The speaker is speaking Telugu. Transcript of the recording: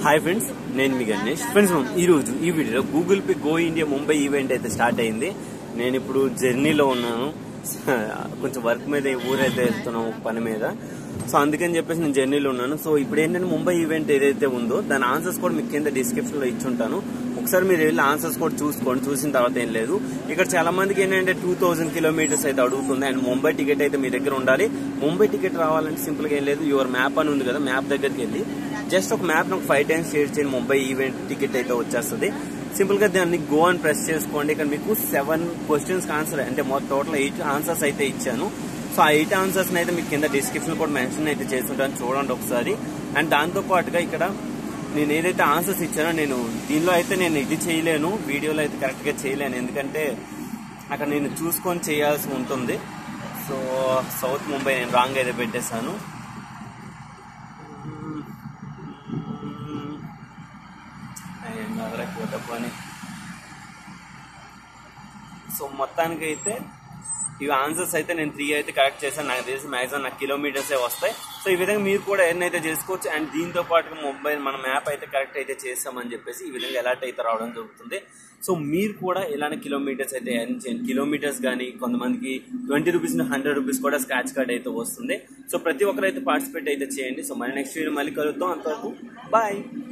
హాయ్ ఫ్రెండ్స్ నేను మీ గణేష్ ఫ్రెండ్స్ ఈ రోజు ఈ వీడియోలో Google Pay go India Mumbai event అయితే స్టార్ట్ అయింది నేను ఇప్పుడు జర్నీలో ఉన్నాను కొంచెం వర్క్ మీద ఊరైతే వెళ్తున్నాం ఒక పని మీద సో అందుకని చెప్పేసి నేను జర్నీలో ఉన్నాను సో ఇప్పుడు ఏంటంటే ముంబై ఈవెంట్ ఏదైతే ఉందో దాని ఆన్సర్స్ కూడా మీకు కింద డిస్క్రిప్షన్ లో ఇచ్చుంటాను ఒకసారి మీరు వెళ్ళి ఆన్సర్స్ కూడా చూసుకోండి చూసిన తర్వాత ఏం లేదు ఇక్కడ చాలా మందికి ఏంటంటే టూ థౌసండ్ కిలోమీటర్స్ అయితే అడుగుతుంది అండ్ ముంబై టికెట్ అయితే మీ దగ్గర ఉండాలి ముంబై టికెట్ రావాలంటే సింపుల్ గా ఏం లేదు యువర్ మ్యాప్ అని ఉంది కదా మ్యాప్ దగ్గరికి వెళ్ళి జస్ట్ ఒక మ్యాప్ ఒక ఫైవ్ టైమ్స్ షేర్ చేయండి ముంబై ఈవెంట్ టికెట్ అయితే వచ్చేస్తుంది సింపుల్ గా దాన్ని గో అని ప్రెస్ చేసుకోండి ఇక్కడ మీకు సెవెన్ క్వశ్చన్స్ ఆన్సర్ అంటే మొత్తం టోటల్ ఎయిట్ ఆన్సర్స్ అయితే ఇచ్చాను సో ఆ ఎయిట్ ఆన్సర్స్ అయితే మీకు కింద డిస్క్రిప్షన్ కూడా మెన్షన్ అయితే చేస్తుంటాను చూడండి ఒకసారి అండ్ దాంతో పాటుగా ఇక్కడ నేను ఏదైతే ఆన్సర్స్ ఇచ్చానో నేను దీనిలో అయితే నేను ఇది చేయలేను వీడియోలో అయితే కరెక్ట్ గా చేయలేను ఎందుకంటే అక్కడ నేను చూసుకొని చేయాల్సి ఉంటుంది సో సౌత్ ముంబై నేను రాంగ్ అయితే పెట్టేశాను నగరకపోతే పని సో మొత్తానికి అయితే ఇవి ఆన్సర్స్ అయితే నేను త్రీ అయితే కరెక్ట్ చేశాను నాకు తెలిసి మ్యాక్సిమం నాకు కిలోమీటర్స్ వస్తాయి సో ఈ విధంగా మీరు కూడా ఎన్ని అయితే చేసుకోవచ్చు అండ్ దీంతో పాటు మొబైల్ మన మ్యాప్ అయితే కరెక్ట్ అయితే చేస్తామని చెప్పేసి ఈ విధంగా ఎలాంటి అయితే రావడం జరుగుతుంది సో మీరు కూడా ఇలాంటి కిలోమీటర్స్ అయితే ఎర్న్ చేయండి కిలోమీటర్స్ కానీ కొంతమందికి ట్వంటీ రూపీస్ హండ్రెడ్ రూపీస్ కూడా స్క్రాచ్ కార్డ్ అయితే వస్తుంది సో ప్రతి ఒక్కరు అయితే పార్టిసిపేట్ అయితే చేయండి సో మరి నెక్స్ట్ వీడియో మళ్ళీ కలుద్దాం అంతవరకు బాయ్